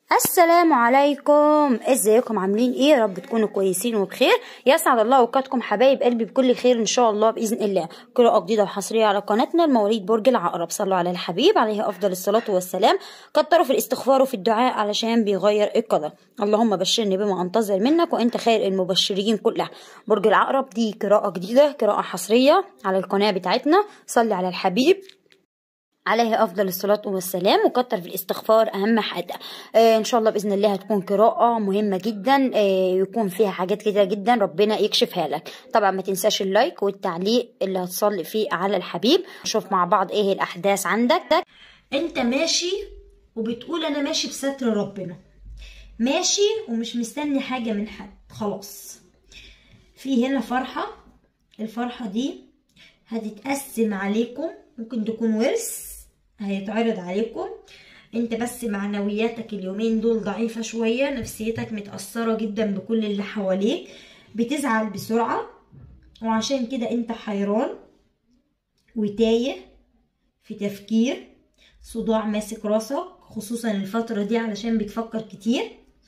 السلام عليكم ازيكم عاملين ايه يا رب تكونوا كويسين وبخير يسعد الله اوقاتكم حبايب قلبي بكل خير ان شاء الله باذن الله قراءه جديده وحصريه على قناتنا المواليد برج العقرب صلوا على الحبيب عليه افضل الصلاه والسلام كتروا في الاستغفار وفي الدعاء علشان بيغير القدر اللهم بشرني بما انتظر منك وانت خير المبشرين كلها برج العقرب دي قراءه جديده قراءه حصريه على القناه بتاعتنا صلي على الحبيب عليه افضل الصلاه والسلام وكتر في الاستغفار اهم حاجه آه ان شاء الله باذن الله هتكون قراءه مهمه جدا آه يكون فيها حاجات كتيره جدا ربنا يكشفها لك طبعا ما تنساش اللايك والتعليق اللي هتصلي فيه على الحبيب نشوف مع بعض ايه الاحداث عندك انت ماشي وبتقول انا ماشي بستر ربنا ماشي ومش مستني حاجة من حد خلاص في هنا فرحة الفرحة دي هتتقسم عليكم ممكن تكون ورث هيتعرض عليكم انت بس معنوياتك اليومين دول ضعيفة شوية نفسيتك متأثرة جدا بكل اللي حواليك بتزعل بسرعة وعشان كده انت حيران وتايه في تفكير صداع ماسك راسك خصوصا الفترة دي علشان بتفكر كتير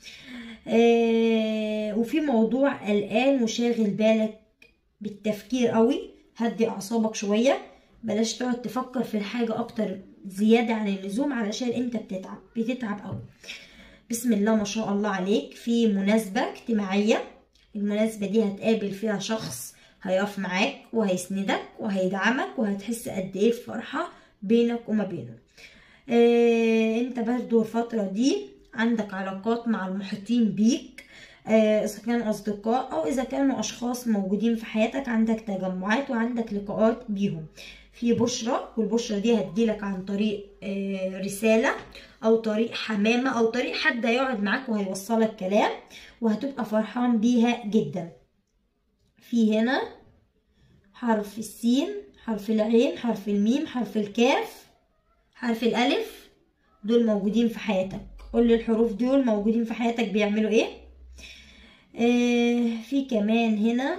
آه وفي موضوع قلقان وشاغل بالك بالتفكير قوي هدي اعصابك شوية بلاش تقعد تفكر في الحاجة اكتر زيادة عن اللزوم علشان انت بتتعب بتتعب قوي بسم الله ما شاء الله عليك في مناسبة اجتماعية المناسبة دي هتقابل فيها شخص هيقف معاك وهيسندك وهيدعمك وهتحس قد ايه فرحة بينك وما بينه آه انت برضو الفترة دي عندك علاقات مع المحيطين بيك آه اذا كانوا اصدقاء او اذا كانوا اشخاص موجودين في حياتك عندك تجمعات وعندك لقاءات بيهم في بشرة والبشرة دي هتجيلك عن طريق آه رسالة او طريق حمامة او طريق حد هيقعد معاك وهيوصلك كلام وهتبقى فرحان بيها جدا في هنا حرف السين حرف العين حرف الميم حرف الكاف حرف الألف دول موجودين في حياتك قول لي الحروف دول موجودين في حياتك بيعملوا ايه آه في كمان هنا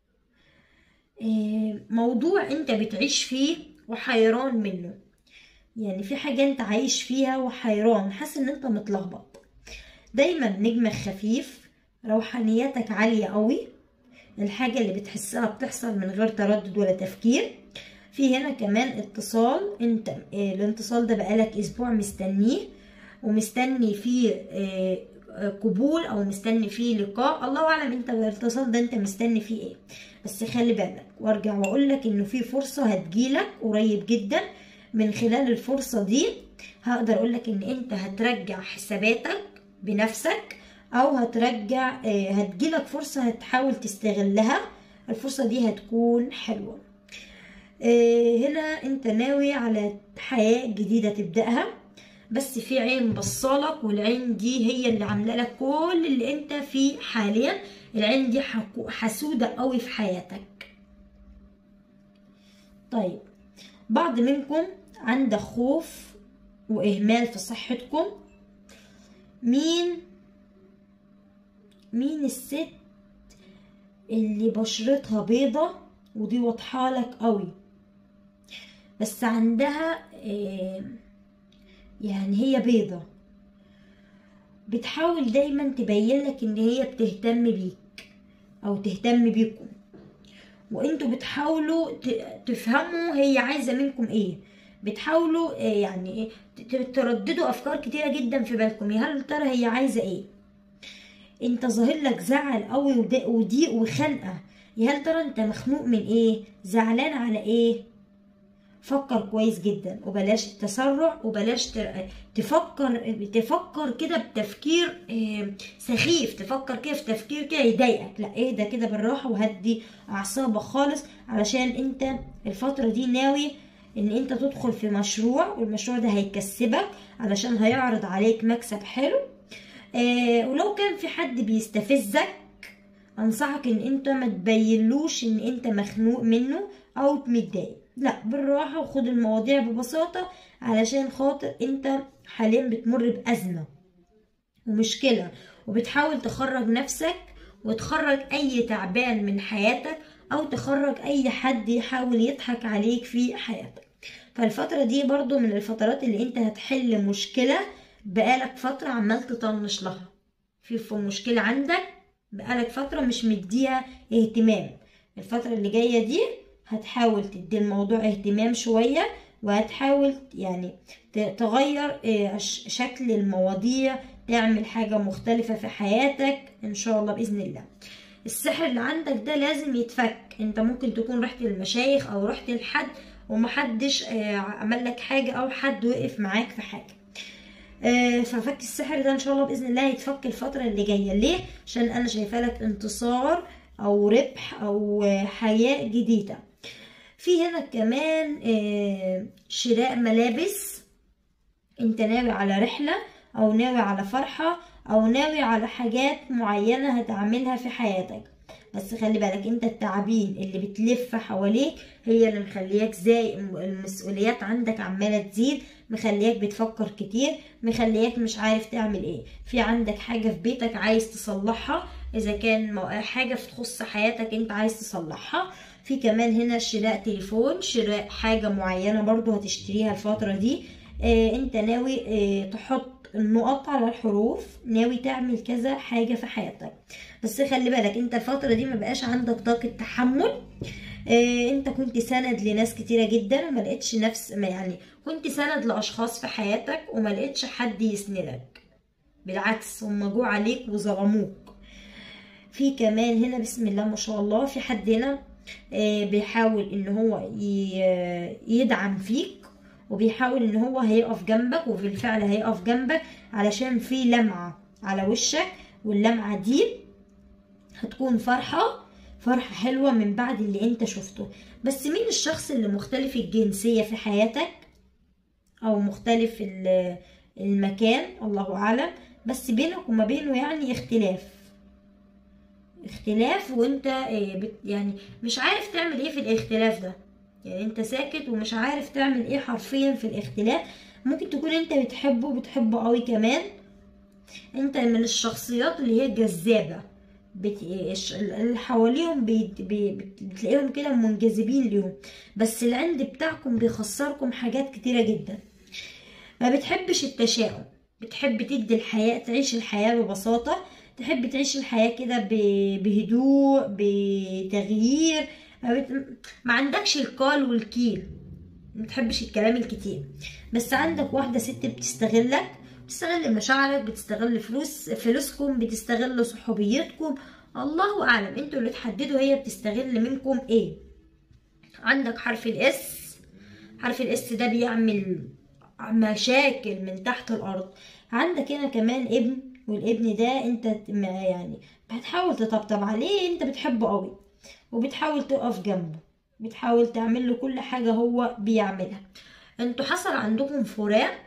آه موضوع انت بتعيش فيه وحيران منه يعني في حاجة انت عايش فيها وحيران حاسس ان انت متلخبط دايما نجمك خفيف روحانياتك عالية قوي الحاجة اللي بتحسها بتحصل من غير تردد ولا تفكير في هنا كمان اتصال انت اه الاتصال ده بقالك اسبوع مستنيه ومستني فيه اه قبول او مستني فيه لقاء الله اعلم انت الاتصال ده انت مستني فيه ايه بس خلي بالك وارجع واقول لك انه في فرصه هتجيلك قريب جدا من خلال الفرصه دي هقدر اقول لك ان انت هترجع حساباتك بنفسك او هترجع اه هتجيلك فرصه هتحاول تستغلها الفرصه دي هتكون حلوه هنا انت ناوي على حياة جديدة تبدأها بس في عين بصالك والعين دي هي اللي عامله لك كل اللي انت فيه حاليا العين دي حسودة قوي في حياتك طيب بعض منكم عنده خوف واهمال في صحتكم مين مين الست اللي بشرتها بيضة ودي واضحة لك قوي بس عندها يعني هي بيضة بتحاول دايما تبين لك ان هي بتهتم بيك او تهتم بيكم وانتوا بتحاولوا تفهموا هي عايزة منكم ايه بتحاولوا يعني ترددوا افكار كتيرة جدا في بالكم يا هل ترى هي عايزة ايه انت ظاهر لك زعل قوي وضيق وخنقة يا هل ترى انت مخنوق من ايه زعلان على ايه فكر كويس جدا وبلاش التسرع وبلاش تفكر تفكر كده بتفكير سخيف تفكر كده في تفكير كده يضايقك لا اهدى كده بالراحه وهدي اعصابك خالص علشان انت الفتره دي ناوي ان انت تدخل في مشروع والمشروع ده هيكسبك علشان هيعرض عليك مكسب حلو ولو كان في حد بيستفزك انصحك ان انت ما تبينلوش ان انت مخنوق منه او متضايق لا بالراحة وخد المواضيع ببساطة علشان خاطر انت حاليا بتمر بأزمة ومشكلة وبتحاول تخرج نفسك وتخرج اي تعبان من حياتك او تخرج اي حد يحاول يضحك عليك في حياتك فالفترة دي برضو من الفترات اللي انت هتحل مشكلة بقالك فترة عمال تطنش لها في في مشكلة عندك بقالك فترة مش مديها اهتمام الفترة اللي جاية دي هتحاول تدي الموضوع اهتمام شوية وهتحاول يعني ت- تغير آه، ش- شكل المواضيع تعمل حاجة مختلفة في حياتك ان شاء الله بإذن الله السحر اللي عندك ده لازم يتفك انت ممكن تكون رحت للمشايخ او رحت لحد ومحدش آه، عمل لك حاجة او حد وقف معاك في حاجة آه، ففك السحر ده ان شاء الله باذن الله يتفك الفتره اللي جايه ليه عشان انا شايفه لك انتصار او ربح او آه، حياه جديده في هنا كمان آه، شراء ملابس انت ناوي على رحله او ناوي على فرحه او ناوي على حاجات معينه هتعملها في حياتك بس خلي بالك انت التعابين اللي بتلف حواليك هي اللي مخلياك زي المسؤوليات عندك عماله تزيد مخلياك بتفكر كتير مخلياك مش عارف تعمل ايه في عندك حاجة في بيتك عايز تصلحها اذا كان مو- حاجة تخص حياتك انت عايز تصلحها في كمان هنا شراء تليفون شراء حاجة معينة برضو هتشتريها الفترة دي اه انت ناوي اه تحط النقط على الحروف ناوي تعمل كذا حاجة في حياتك بس خلي بالك انت الفترة دي ما بقاش عندك طاقة تحمل اه انت كنت سند لناس كتيرة جدا وما لقيتش نفس ما يعني كنت سند لاشخاص في حياتك وما لقيتش حد يسندك بالعكس هم جو عليك وظلموك في كمان هنا بسم الله ما شاء الله في حد هنا آه، بيحاول ان هو ي- يدعم فيك وبيحاول ان هو هيقف جنبك وبالفعل هيقف جنبك علشان في لمعة على وشك واللمعة دي هتكون فرحة فرحة حلوة من بعد اللي انت شفته بس مين الشخص اللي مختلف الجنسية في حياتك او مختلف ال- المكان الله اعلم بس بينك وما بينه يعني اختلاف اختلاف وانت آه، بت- يعني مش عارف تعمل ايه في الاختلاف ده يعني انت ساكت ومش عارف تعمل ايه حرفيا في الاختلاف ممكن تكون انت بتحبه بتحبه قوي كمان انت من الشخصيات اللي هي جذابة بت... الش- اللي حواليهم بي... بي... بت- بتلاقيهم كده منجذبين ليهم بس العند بتاعكم بيخسركم حاجات كتيرة جدا ما بتحبش التشاؤم بتحب تدي الحياة تعيش الحياة ببساطة تحب تعيش الحياة كده ب- بهدوء بتغيير ما, بت... ما عندكش القال والكيل ما بتحبش الكلام الكتير بس عندك واحدة ست بتستغلك بتستغل مشاعرك بتستغل فلوس فلوسكم بتستغل صحوبيتكم الله اعلم انتوا اللي تحددوا هي بتستغل منكم ايه عندك حرف الاس حرف الاس ده بيعمل مشاكل من تحت الارض عندك هنا كمان ابن والابن ده انت ت- ما يعني هتحاول تطبطب عليه انت بتحبه قوي وبتحاول تقف جنبه بتحاول تعمل له كل حاجة هو بيعملها انتوا حصل عندكم فراق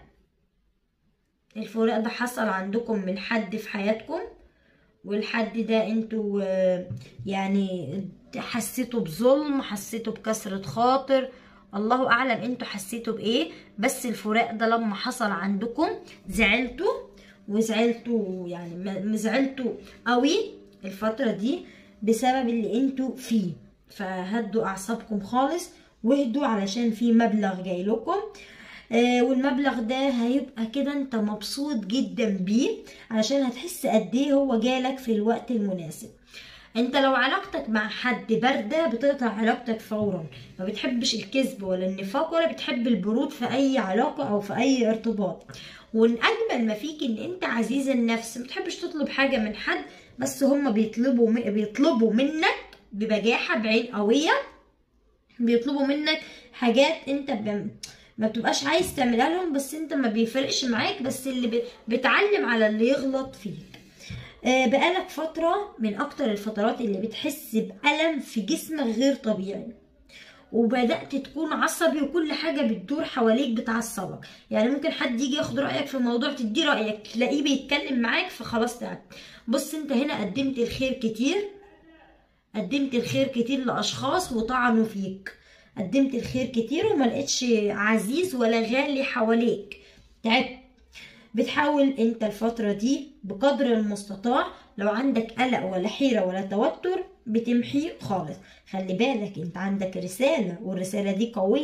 الفراق ده حصل عندكم من حد في حياتكم والحد ده انتوا آه، يعني حسيتوا بظلم حسيتوا بكسرة خاطر الله اعلم انتوا حسيتوا بايه بس الفراق ده لما حصل عندكم زعلتوا وزعلتوا يعني ما- ما زعلتوا قوي الفترة دي بسبب اللي انتوا فيه فهدوا اعصابكم خالص واهدوا علشان في مبلغ جاي لكم آه، والمبلغ ده هيبقى كده انت مبسوط جدا بيه علشان هتحس قد ايه هو جالك في الوقت المناسب انت لو علاقتك مع حد باردة بتقطع علاقتك فورا ما بتحبش الكذب ولا النفاق ولا بتحب البرود في اي علاقة او في اي ارتباط وان اجمل ما فيك ان انت عزيز النفس ما بتحبش تطلب حاجة من حد بس هما بيطلبوا بيطلبوا منك ببجاحة بعين قوية بيطلبوا منك حاجات انت ب... ما بتبقاش عايز تعملها لهم بس انت ما بيفرقش معاك بس اللي ب... بتعلم على اللي يغلط فيك آه، بقالك فترة من أكتر الفترات اللي بتحس بألم في جسمك غير طبيعي وبدأت تكون عصبي وكل حاجة بتدور حواليك بتعصبك يعني ممكن حد يجي ياخد رأيك في موضوع تديه رأيك تلاقيه بيتكلم معاك فخلاص تعب بص انت هنا قدمت الخير كتير قدمت الخير كتير لأشخاص وطعنوا فيك قدمت الخير كتير وما لقيتش عزيز ولا غالي حواليك تعبت بتحاول انت الفترة دي بقدر المستطاع لو عندك قلق ولا حيرة ولا توتر بتمحيه خالص خلي بالك انت عندك رسالة والرسالة دي قوية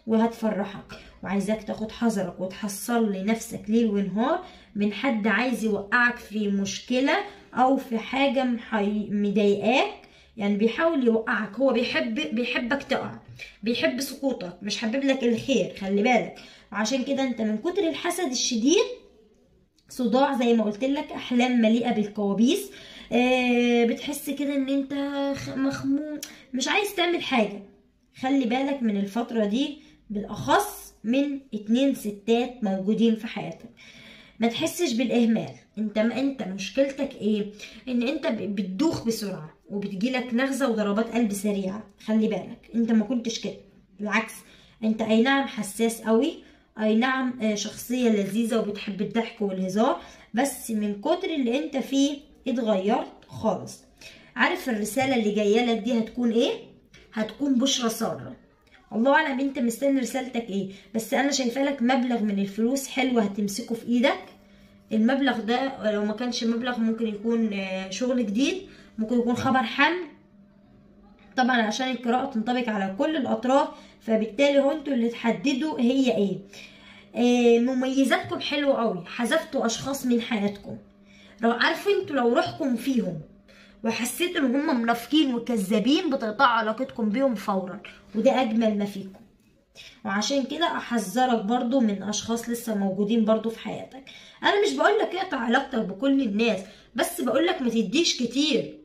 وهتفرحك وعايزاك تاخد حذرك وتحصل لنفسك ليل ونهار من حد عايز يوقعك في مشكلة او في حاجة محي- مضايقاك يعني بيحاول يوقعك هو بيحب بيحبك تقع بيحب سقوطك مش حابب لك الخير خلي بالك وعشان كده انت من كتر الحسد الشديد صداع زي ما قلت لك احلام مليئه بالكوابيس آه بتحس كده ان انت خ- مخموم مش عايز تعمل حاجه خلي بالك من الفتره دي بالاخص من اتنين ستات موجودين في حياتك ما تحسش بالاهمال انت ما انت مشكلتك ايه ان انت ب- بتدوخ بسرعه وبتجيلك نغزه وضربات قلب سريعه خلي بالك انت ما كنتش كده بالعكس انت اي نعم حساس قوي اي نعم آه، شخصيه لذيذه وبتحب الضحك والهزار بس من كتر اللي انت فيه اتغيرت خالص عارف الرساله اللي جايه لك دي هتكون ايه هتكون بشرى ساره الله اعلم انت مستني رسالتك ايه بس انا شايفه لك مبلغ من الفلوس حلو هتمسكه في ايدك المبلغ ده لو ما كانش مبلغ ممكن يكون آه، شغل جديد ممكن يكون خبر حمل طبعا عشان القراءة تنطبق على كل الأطراف فبالتالي هو انتوا اللي تحددوا هي ايه آه، مميزاتكم حلوة قوي حذفتوا أشخاص من حياتكم لو عارفين انتوا لو روحكم فيهم وحسيتوا ان هم منافقين وكذابين بتقطعوا علاقتكم بيهم فورا وده أجمل ما فيكم وعشان كده احذرك برضو من اشخاص لسه موجودين برضو في حياتك انا مش بقولك اقطع علاقتك بكل الناس بس بقولك ما تديش كتير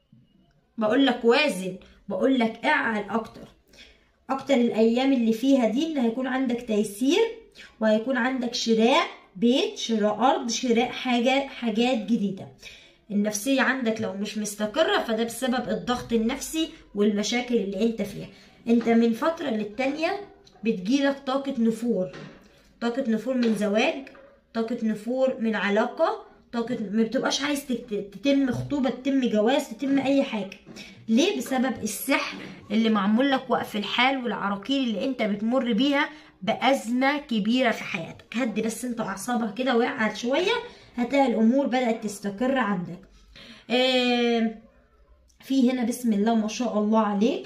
بقولك وازن بقولك اعقل اكتر اكتر الايام اللي فيها دي ان هيكون عندك تيسير وهيكون عندك شراء بيت شراء ارض شراء حاجة حاجات جديدة النفسية عندك لو مش مستقرة فده بسبب الضغط النفسي والمشاكل اللي انت فيها انت من فترة للتانية بتجيلك طاقة نفور طاقة نفور من زواج طاقة نفور من علاقة طاقة ما بتبقاش عايز تت- تتم خطوبة تتم جواز تتم أي حاجة ليه بسبب السحر اللي معمول لك وقف الحال والعراقيل اللي انت بتمر بيها بأزمة كبيرة في حياتك هدي بس انت أعصابك كده واقعد شوية هتلاقي الأمور بدأت تستقر عندك آه في هنا بسم الله ما شاء الله عليك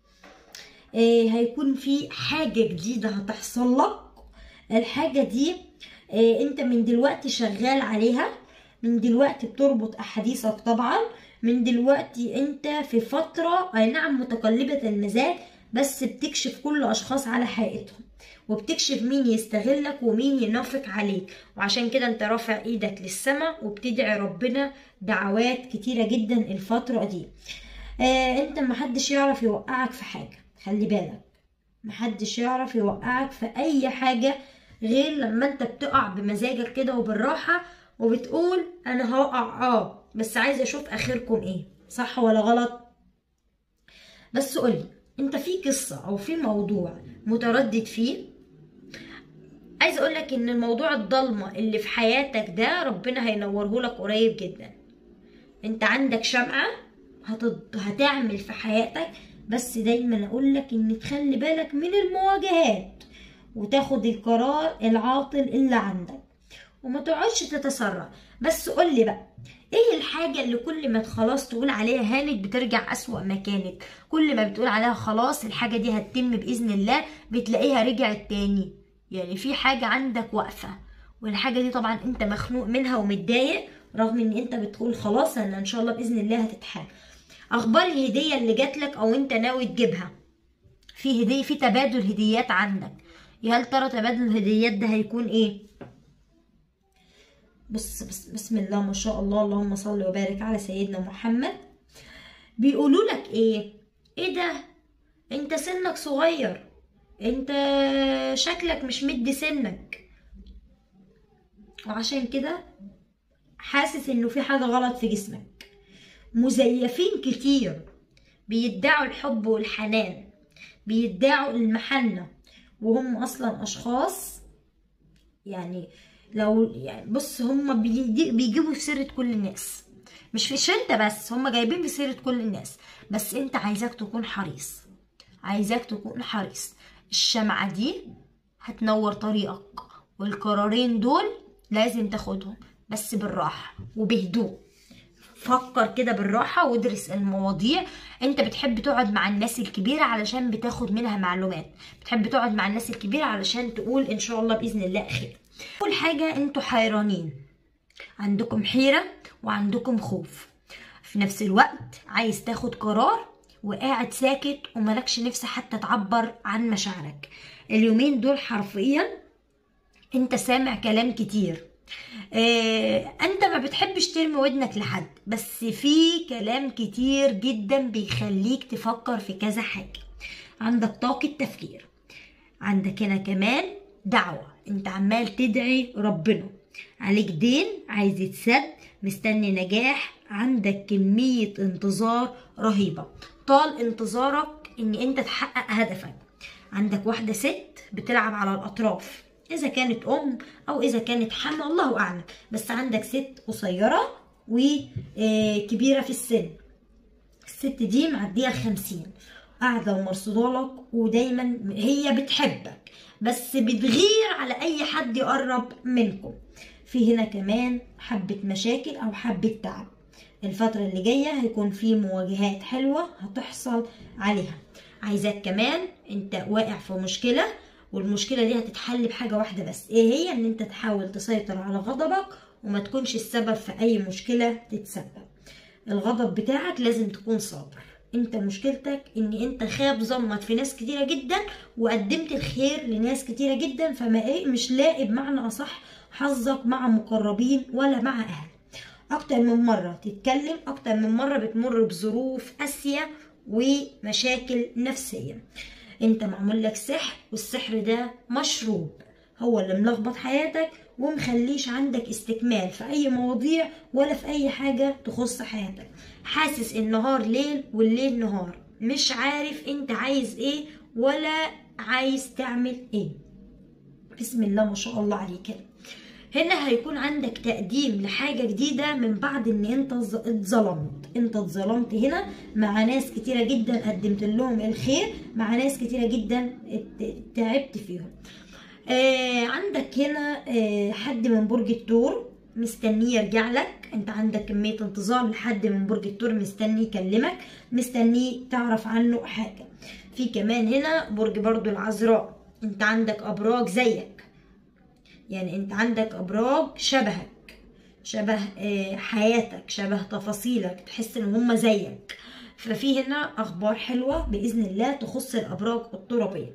آه، هيكون في حاجة جديدة هتحصل لك الحاجة دي آه، انت من دلوقتي شغال عليها من دلوقتي بتربط احاديثك طبعا من دلوقتي انت في فترة اي نعم متقلبة المزاج بس بتكشف كل اشخاص على حقيقتهم وبتكشف مين يستغلك ومين ينافق عليك وعشان كده انت رافع ايدك للسماء وبتدعي ربنا دعوات كتيرة جدا الفترة دي آه انت محدش يعرف يوقعك في حاجة خلي بالك محدش يعرف يوقعك في اي حاجة غير لما انت بتقع بمزاجك كده وبالراحة وبتقول انا هقع اه بس عايزة اشوف اخركم ايه صح ولا غلط بس قولي انت في قصة او في موضوع متردد فيه عايز اقولك ان الموضوع الضلمة اللي في حياتك ده ربنا هينورهولك قريب جدا انت عندك شمعة هتض... هتعمل في حياتك بس دايما اقولك ان تخلي بالك من المواجهات وتاخد القرار العاطل اللي عندك وما تقعدش تتسرع بس قولي بقى ايه الحاجة اللي كل ما خلاص تقول عليها هانت بترجع اسوأ ما كانت كل ما بتقول عليها خلاص الحاجة دي هتتم بإذن الله بتلاقيها رجعت تاني يعني في حاجة عندك واقفة والحاجة دي طبعا انت مخنوق منها ومتضايق رغم ان انت بتقول خلاص انا ان شاء الله بإذن الله هتتحل اخبار الهدية اللي جاتلك او انت ناوي تجيبها في هدية في تبادل هديات عندك يا هل ترى تبادل الهديات ده هيكون ايه بص بس بسم الله ما شاء الله اللهم صل وبارك على سيدنا محمد بيقولوا لك ايه ايه ده انت سنك صغير انت شكلك مش مدي سنك وعشان كده حاسس انه في حاجة غلط في جسمك مزيفين كتير بيدعوا الحب والحنان بيدعوا المحنة وهم اصلا اشخاص يعني لو يعني بص هم بيجي- بيجيبوا في سيرة كل الناس مش فيش انت بس هم جايبين في سيرة كل الناس بس انت عايزاك تكون حريص عايزاك تكون حريص الشمعة دي هتنور طريقك والقرارين دول لازم تاخدهم بس بالراحة وبهدوء فكر كده بالراحة وادرس المواضيع انت بتحب تقعد مع الناس الكبيرة علشان بتاخد منها معلومات بتحب تقعد مع الناس الكبيرة علشان تقول ان شاء الله بإذن الله خير اول حاجة انتوا حيرانين عندكم حيرة وعندكم خوف في نفس الوقت عايز تاخد قرار وقاعد ساكت وملكش نفس حتى تعبر عن مشاعرك اليومين دول حرفيا انت سامع كلام كتير اه انت ما بتحبش ترمي ودنك لحد بس في كلام كتير جدا بيخليك تفكر في كذا حاجة عندك طاقة تفكير عندك هنا كمان دعوة انت عمال تدعي ربنا عليك دين عايز يتسد مستني نجاح عندك كمية انتظار رهيبة طال انتظارك ان انت تحقق هدفك عندك واحدة ست بتلعب على الأطراف إذا كانت أم أو إذا كانت حامل الله أعلم بس عندك ست قصيرة وكبيرة في السن الست دي معدية الخمسين قاعدة ومرصودالك ودايما هي بتحبك بس بتغير على أي حد يقرب منكم في هنا كمان حبة مشاكل أو حبة تعب الفترة اللي جاية هيكون في مواجهات حلوة هتحصل عليها عايزاك كمان انت واقع في مشكلة والمشكلة دي هتتحل بحاجة واحدة بس ايه هي ان انت تحاول تسيطر على غضبك وما تكونش السبب في اي مشكلة تتسبب الغضب بتاعك لازم تكون صابر انت مشكلتك ان انت خاب ظنك في ناس كتيرة جدا وقدمت الخير لناس كتيرة جدا فما ايه مش لاقي بمعنى اصح حظك مع مقربين ولا مع اهل اكتر من مرة تتكلم اكتر من مرة بتمر بظروف قاسية ومشاكل نفسية انت معمول لك سحر والسحر ده مشروب هو اللي ملخبط حياتك ومخليش عندك استكمال في اي مواضيع ولا في اي حاجة تخص حياتك حاسس النهار ليل والليل نهار مش عارف انت عايز ايه ولا عايز تعمل ايه بسم الله ما شاء الله عليك هنا هيكون عندك تقديم لحاجة جديدة من بعد ان انت اتظلمت انت اتظلمت هنا مع ناس كتيرة جدا قدمت لهم الخير مع ناس كتيرة جدا تعبت فيهم آه عندك هنا آه حد من برج الثور مستنيه يرجع لك انت عندك كمية انتظار لحد من برج الثور مستني يكلمك مستنيه تعرف عنه حاجة في كمان هنا برج برضو العذراء انت عندك ابراج زيك يعني انت عندك ابراج شبهك شبه حياتك شبه تفاصيلك تحس ان هم زيك ففي هنا اخبار حلوه باذن الله تخص الابراج الترابيه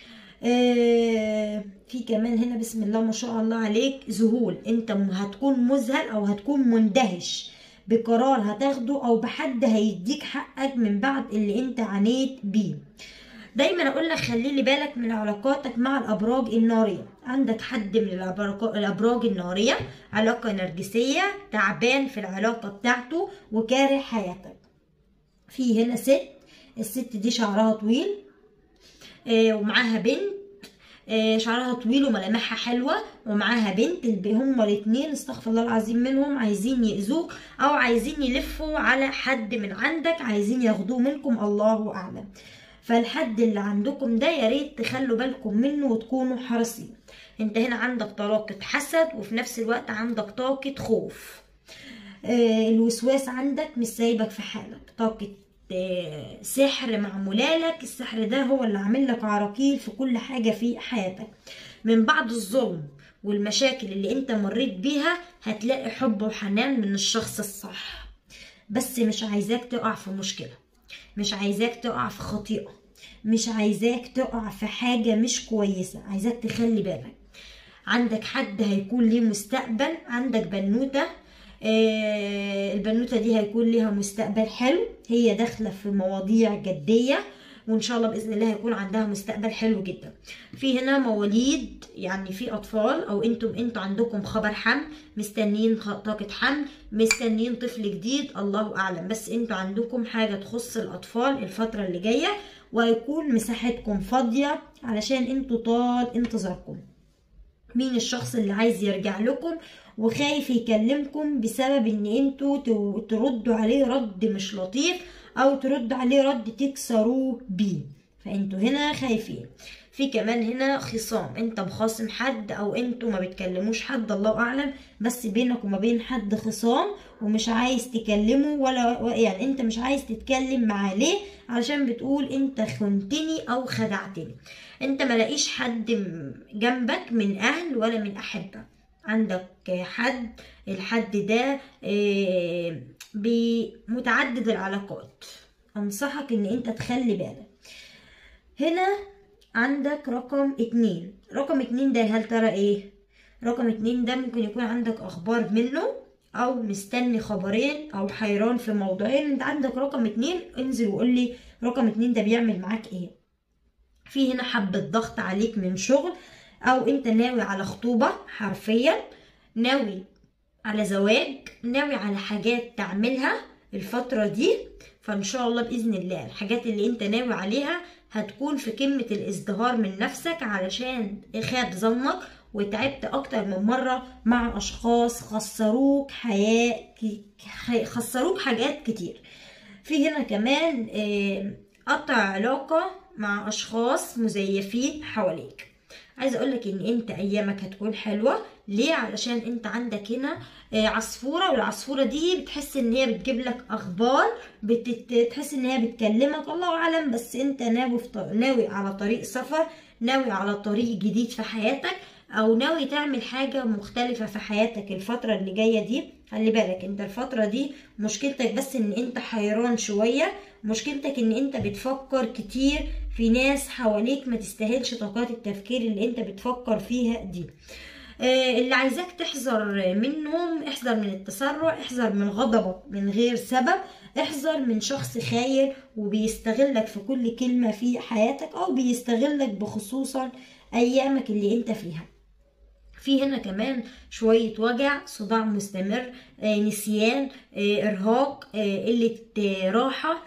في كمان هنا بسم الله ما شاء الله عليك ذهول انت هتكون مذهل او هتكون مندهش بقرار هتاخده او بحد هيديك حقك من بعد اللي انت عانيت بيه دايما اقول لك خلي لي بالك من علاقاتك مع الابراج الناريه عندك حد من الابراج الناريه علاقه نرجسيه تعبان في العلاقه بتاعته وكاره حياتك في هنا ست الست دي شعرها طويل آه ومعاها بنت آه شعرها طويل وملامحها حلوه ومعاها بنت هما الاتنين استغفر الله العظيم منهم عايزين يأذوك او عايزين يلفوا على حد من عندك عايزين ياخدوه منكم الله اعلم فالحد اللي عندكم ده يا ريت تخلوا بالكم منه وتكونوا حريصين انت هنا عندك طاقة حسد وفي نفس الوقت عندك طاقة خوف آه الوسواس عندك مش سايبك في حالك طاقة آه سحر معمولالك السحر ده هو اللي عامل لك عراقيل في كل حاجة في حياتك من بعد الظلم والمشاكل اللي انت مريت بيها هتلاقي حب وحنان من الشخص الصح بس مش عايزاك تقع في مشكله مش عايزاك تقع في خطيئة مش عايزاك تقع في حاجة مش كويسة عايزاك تخلي بالك عندك حد هيكون ليه مستقبل عندك بنوتة آه البنوتة دي هيكون ليها مستقبل حلو هي داخلة في مواضيع جدية وان شاء الله باذن الله هيكون عندها مستقبل حلو جدا في هنا مواليد يعني في اطفال او انتم انتوا عندكم خبر حمل مستنيين طاقه حمل مستنيين طفل جديد الله اعلم بس انتوا عندكم حاجه تخص الاطفال الفتره اللي جايه وهيكون مساحتكم فاضيه علشان انتوا طال انتظاركم مين الشخص اللي عايز يرجع لكم وخايف يكلمكم بسبب ان انتوا تردوا عليه رد مش لطيف او تردوا عليه رد تكسروه بيه فانتوا هنا خايفين في كمان هنا خصام انت مخاصم حد او انتوا ما بتكلموش حد الله اعلم بس بينك وما بين حد خصام ومش عايز تكلمه ولا يعني انت مش عايز تتكلم معاه ليه علشان بتقول انت خنتني او خدعتني انت ملاقيش حد جنبك من اهل ولا من احبه عندك حد الحد ده بمتعدد العلاقات انصحك ان انت تخلي بالك هنا عندك رقم اتنين رقم اتنين ده هل ترى ايه رقم اتنين ده ممكن يكون عندك اخبار منه او مستني خبرين او حيران في موضوعين انت عندك رقم اتنين انزل وقول لي رقم اتنين ده بيعمل معاك ايه في هنا حبة ضغط عليك من شغل او انت ناوي على خطوبة حرفيا ناوي على زواج ناوي على حاجات تعملها الفترة دي فان شاء الله باذن الله الحاجات اللي انت ناوي عليها هتكون في قمة الازدهار من نفسك علشان خاب ظنك وتعبت اكتر من مرة مع اشخاص خسروك حياة خسروك حاجات كتير في هنا كمان قطع علاقة مع اشخاص مزيفين حواليك عايزه اقولك ان انت ايامك هتكون حلوه ليه علشان انت عندك هنا عصفوره والعصفوره دي بتحس ان هي بتجيب لك اخبار بتحس ان هي بتكلمك الله اعلم بس انت ناوي في ناوي على طريق سفر ناوي على طريق جديد في حياتك او ناوي تعمل حاجه مختلفه في حياتك الفتره اللي جايه دي خلي بالك انت الفتره دي مشكلتك بس ان انت حيران شويه مشكلتك ان انت بتفكر كتير في ناس حواليك ما تستاهلش طاقات التفكير اللي انت بتفكر فيها دي آه اللي عايزاك تحذر منهم احذر من التسرع احذر من غضبك من غير سبب احذر من شخص خاير وبيستغلك في كل كلمة في حياتك او بيستغلك بخصوصا ايامك اللي انت فيها في هنا كمان شوية وجع صداع مستمر آه نسيان آه ارهاق قلة راحة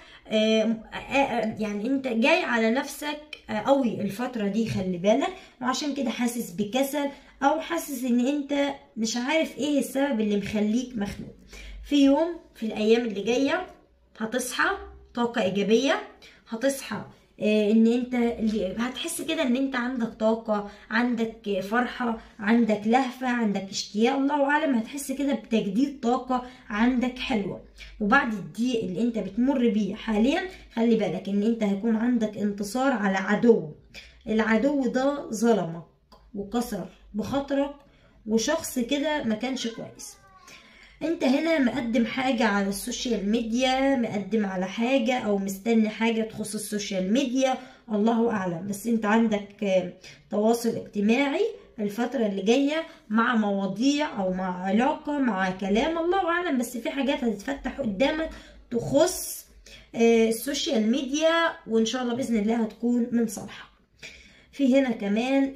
يعني انت جاي على نفسك قوي الفترة دي خلي بالك وعشان كده حاسس بكسل او حاسس ان انت مش عارف ايه السبب اللي مخليك مخنوق في يوم في الايام اللي جاية هتصحى طاقة ايجابية هتصحى ان انت هتحس كده ان انت عندك طاقة عندك فرحة عندك لهفة عندك اشتياق الله اعلم هتحس كده بتجديد طاقة عندك حلوة وبعد الضيق اللي انت بتمر بيه حاليا خلي بالك ان انت هيكون عندك انتصار على عدو العدو ده ظلمك وكسر بخاطرك وشخص كده ما كانش كويس انت هنا مقدم حاجة على السوشيال ميديا مقدم على حاجة او مستني حاجة تخص السوشيال ميديا الله اعلم بس انت عندك تواصل اجتماعي الفترة اللي جاية مع مواضيع او مع علاقة مع كلام الله اعلم بس في حاجات هتتفتح قدامك تخص السوشيال ميديا وان شاء الله باذن الله هتكون من صالحك في هنا كمان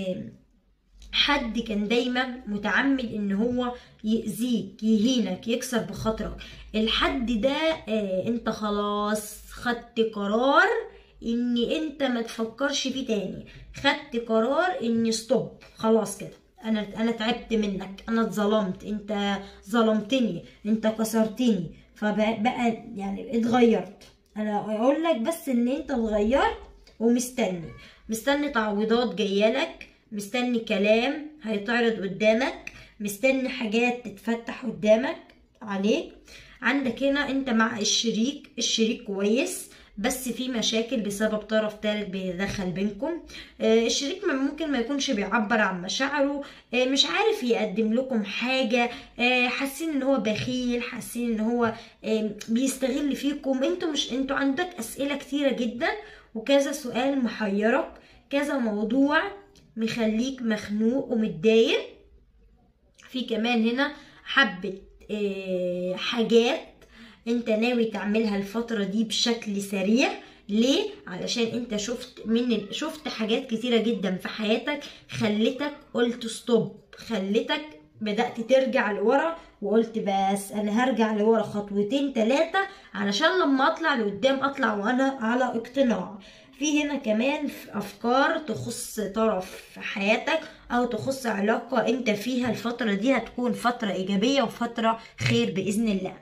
حد كان دايما متعمد ان هو يأذيك يهينك يكسر بخاطرك الحد ده آه انت خلاص خدت قرار ان انت ما تفكرش فيه تاني خدت قرار ان ستوب خلاص كده انا انا تعبت منك انا اتظلمت انت ظلمتني انت كسرتني فبقى يعني اتغيرت انا اقول لك بس ان انت اتغيرت ومستني مستني تعويضات جايلك مستني كلام هيتعرض قدامك مستني حاجات تتفتح قدامك عليك عندك هنا انت مع الشريك الشريك كويس بس في مشاكل بسبب طرف ثالث بيدخل بينكم آه الشريك ممكن ما يكونش بيعبر عن مشاعره آه مش عارف يقدم لكم حاجة آه حاسين ان هو بخيل حاسين ان هو بيستغل فيكم انتوا مش انتوا عندك اسئلة كتيرة جدا وكذا سؤال محيرك كذا موضوع مخليك مخنوق ومتضايق في كمان هنا حبة حاجات انت ناوي تعملها الفترة دي بشكل سريع ليه؟ علشان انت شفت من شفت حاجات كتيرة جدا في حياتك خلتك قلت ستوب خلتك بدأت ترجع لورا وقلت بس انا هرجع لورا خطوتين تلاتة علشان لما اطلع لقدام اطلع وانا على اقتناع في هنا كمان افكار تخص طرف في حياتك او تخص علاقة انت فيها الفترة دي هتكون فترة ايجابية وفترة خير باذن الله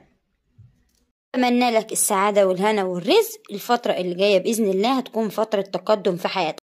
اتمنى لك السعادة والهنا والرزق الفترة اللي جاية بإذن الله هتكون فترة تقدم في حياتك